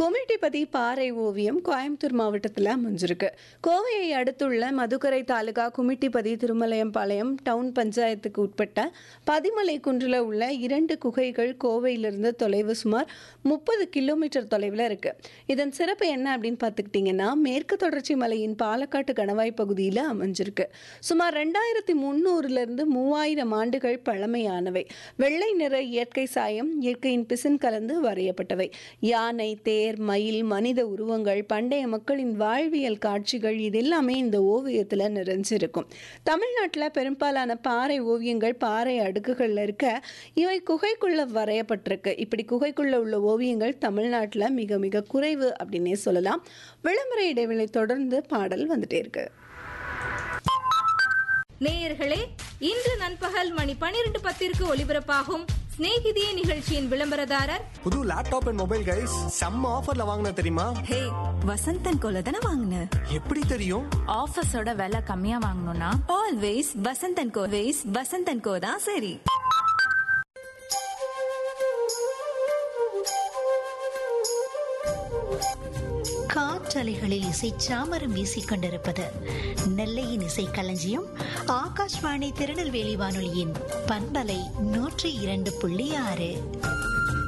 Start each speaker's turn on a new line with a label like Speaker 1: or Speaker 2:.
Speaker 1: கொமிட்டிபதி பாறை ஓவியம் கோயம்புத்தூர் மாவட்டத்தில் அமைஞ்சிருக்கு கோவையை அடுத்துள்ள மதுக்கரை தாலுகா குமிட்டிபதி திருமலையம்பாளையம் டவுன் பஞ்சாயத்துக்கு உட்பட்ட பதிமலை குன்றில் உள்ள இரண்டு குகைகள் கோவையிலிருந்து தொலைவு சுமார் முப்பது கிலோமீட்டர் தொலைவில் இருக்கு இதன் சிறப்பு என்ன அப்படின்னு பார்த்துக்கிட்டிங்கன்னா மேற்கு தொடர்ச்சி மலையின் பாலக்காட்டு கணவாய் பகுதியில் அமைஞ்சிருக்கு சுமார் ரெண்டாயிரத்தி முந்நூறுலேருந்து மூவாயிரம் ஆண்டுகள் பழமையானவை வெள்ளை நிற இயற்கை சாயம் இயற்கையின் பிசின் கலந்து வரையப்பட்டவை யானை தேர் மயில் மனித உருவங்கள் பண்டைய மக்களின் வாழ்வியல் காட்சிகள் இது எல்லாமே இந்த ஓவியத்தில் நிறைஞ்சிருக்கும் தமிழ்நாட்டில் பெரும்பாலான பாறை ஓவியங்கள் பாறை அடுக்குகளில் இருக்க இவை குகைக்குள்ள வரையப்பட்டிருக்கு இப்படி குகைக்குள்ள உள்ள ஓவியங்கள் தமிழ்நாட்டில் மிக மிக குறைவு அப்படின்னே சொல்லலாம் விளம்பர இடைவெளி தொடர்ந்து பாடல் வந்துட்டே இருக்கு
Speaker 2: நேயர்களே இன்று நண்பகல் மணி பனிரெண்டு பத்திற்கு ஒலிபரப்பாகும் சிநேகிதியே நிகழ்ச்சியின் விளம்பரதாரர்
Speaker 3: புது லேப்டாப் அண்ட் மொபைல் கைஸ் செம்ம ஆஃபர்ல வாங்கின தெரியுமா
Speaker 4: ஹே வசந்தன் கோல தானே வாங்கின
Speaker 3: எப்படி தெரியும்
Speaker 5: ஆஃபீஸோட விலை கம்மியா வாங்கணும்னா
Speaker 4: always Vasanthan co always Vasanthan co தான் சரி
Speaker 6: காற்றலைகளில் இசை சாமரம் வீசிக் கொண்டிருப்பது நெல்லையின் இசை களஞ்சியம் ஆகாஷ்வாணி திருநெல்வேலி வானொலியின் பண்பலை நூற்றி இரண்டு புள்ளி ஆறு